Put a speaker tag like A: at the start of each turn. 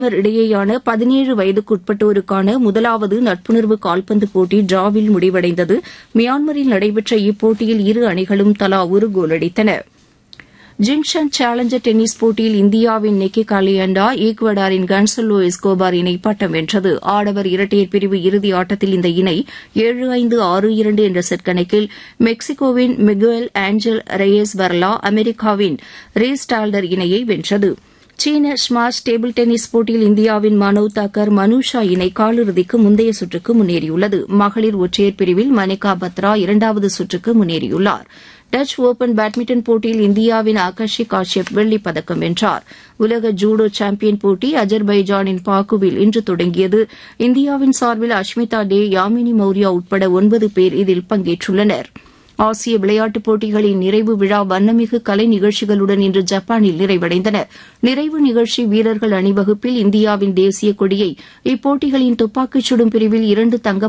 A: Myanmar இடையேயான பதினேழு வயதுக்குட்பட்டோருக்கான முதலாவது நட்புணர்வு கால்பந்து போட்டி டிராவில் முடிவடைந்தது மியான்மரில் நடைபெற்ற இப்போட்டியில் இரு அணிகளும் தலா ஒரு கோல் அடித்தன ஜிங்ஷன் சேலஞ்சர் டென்னிஸ் போட்டியில் இந்தியாவின் நிக்கி காலியண்டா ஈக்வடாரின் கன்சலோ எஸ்கோபார் இணை பட்டம் வென்றது ஆடவர் இரட்டையர் பிரிவு இறுதி ஆட்டத்தில் இந்த இணை ஏழு ஐந்து ஆறு இரண்டு என்ற செட் கணக்கில் மெக்சிகோவின் மிகுவல் ஆஞ்சல் ரெயஸ் வர்லா அமெரிக்காவின் ரீஸ் டால்டர் இணையை வென்றது சீன ஸ்மாஷ் டேபிள் டென்னிஸ் போட்டியில் இந்தியாவின் மனோவ் தாக்கர் மனுஷா இணை காலிறுதிக்கு முந்தைய சுற்றுக்கு முன்னேறியுள்ளது மகளிர் ஒற்றையர் பிரிவில் மணிகா பத்ரா இரண்டாவது சுற்றுக்கு முன்னேறியுள்ளார் டச் ஒபன் பேட்மிண்டன் போட்டியில் இந்தியாவின் ஆகாஷி காஷ்யப் வெள்ளிப் பதக்கம் வென்றார் உலக ஜூடோ சாம்பியன் போட்டி அஜர்பைஜானின் பாக்குவில் இன்று தொடங்கியது இந்தியாவின் சார்பில் அஷ்மிதா டே யாமினி மௌரியா உட்பட ஒன்பது பேர் இதில் பங்கேற்றுள்ளனா் ஆசிய விளையாட்டுப் போட்டிகளின் நிறைவு விழா வண்ணமிகு கலை நிகழ்ச்சிகளுடன் இன்று ஜப்பானில் நிறைவடைந்தன நிறைவு நிகழ்ச்சி வீரர்கள் அணிவகுப்பில் இந்தியாவின் தேசிய கொடியை இப்போட்டிகளின் துப்பாக்கிச் சுடும் பிரிவில் இரண்டு தங்கப்